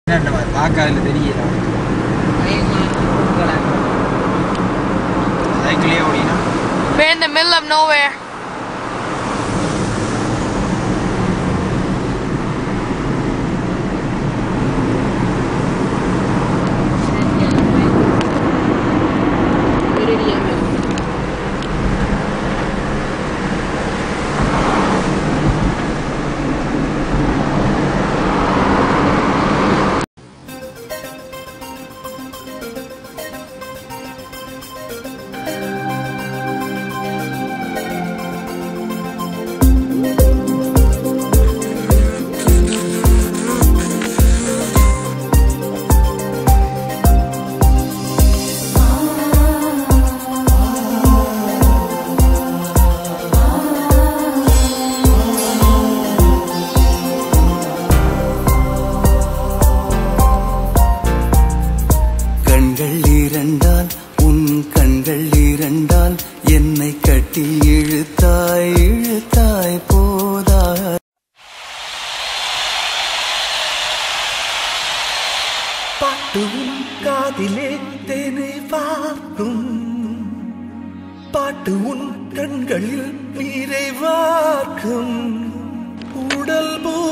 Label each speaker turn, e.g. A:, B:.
A: என்ன பார்க்க அதில் தெரியல சைக்கிளே ஓடினா
B: We're in the middle of nowhere.
C: கண்கள் இரண்டால் உன் கண்கள் இரண்டால் என்னை கட்டி இழுத்தாய் இழுத்தாய் போதா பாட்டு உன் காதிலே தேனை பார்க்கும் பாட்டு உன் கண்களில் நீரை வார்க்கும் உடல் போ